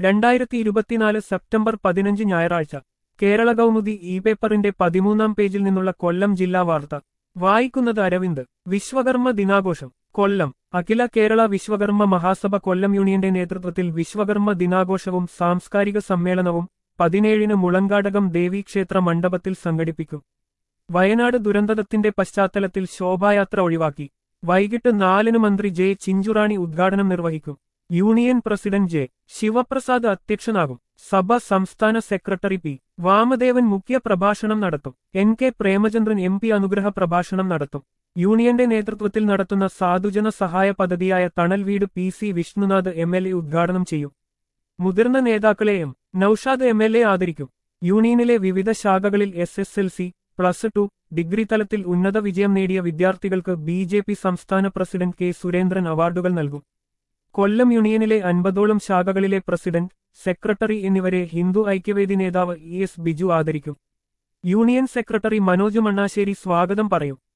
രണ്ടായിരത്തി ഇരുപത്തിനാല് സെപ്റ്റംബർ പതിനഞ്ച് ഞായറാഴ്ച കേരള കൗമുദി ഇ പേപ്പറിന്റെ പതിമൂന്നാം പേജിൽ നിന്നുള്ള കൊല്ലം ജില്ലാ വാർത്ത വായിക്കുന്നത് അരവിന്ദ് വിശ്വകർമ്മ ദിനാഘോഷം കൊല്ലം അഖില കേരള വിശ്വകർമ്മ മഹാസഭ കൊല്ലം യൂണിയന്റെ നേതൃത്വത്തിൽ വിശ്വകർമ്മ ദിനാഘോഷവും സാംസ്കാരിക സമ്മേളനവും പതിനേഴിന് മുളങ്കാടകം ദേവീക്ഷേത്ര മണ്ഡപത്തിൽ സംഘടിപ്പിക്കും വയനാട് ദുരന്തത്തിന്റെ പശ്ചാത്തലത്തിൽ ശോഭായാത്ര ഒഴിവാക്കി വൈകിട്ട് നാലിന് മന്ത്രി ജെ ചിഞ്ചുറാണി ഉദ്ഘാടനം നിർവഹിക്കും യൂണിയൻ പ്രസിഡന്റ് ജെ ശിവപ്രസാദ് അധ്യക്ഷനാകും സഭ സംസ്ഥാന സെക്രട്ടറി പി വാമദേവൻ മുഖ്യ പ്രഭാഷണം നടത്തും N K Premachandran M P അനുഗ്രഹ പ്രഭാഷണം നടത്തും യൂണിയന്റെ നേതൃത്വത്തിൽ നടത്തുന്ന സാധുജന സഹായ പദ്ധതിയായ തണൽ വീട് P C Vishnunath M L A ഉദ്ഘാടനം ചെയ്യും മുതിർന്ന നേതാക്കളെ M Noushad M L A ആദരിക്കും യൂണിയനിലെ വിവിധ ശാഖകളിൽ S S L C plus two degree തലത്തിൽ ഉന്നത വിജയം നേടിയ വിദ്യാർത്ഥികൾക്ക് ബി ജെ പി സംസ്ഥാന പ്രസിഡന്റ് കെ സുരേന്ദ്രൻ അവാർഡുകൾ നൽകും കൊല്ലം യൂണിയനിലെ അൻപതോളം ശാഖകളിലെ പ്രസിഡന്റ് സെക്രട്ടറി എന്നിവരെ ഹിന്ദു ഐക്യവേദി നേതാവ് ഇ എസ് ബിജു ആദരിക്കും യൂണിയൻ സെക്രട്ടറി മനോജ് മണ്ണാശ്ശേരി സ്വാഗതം പറയും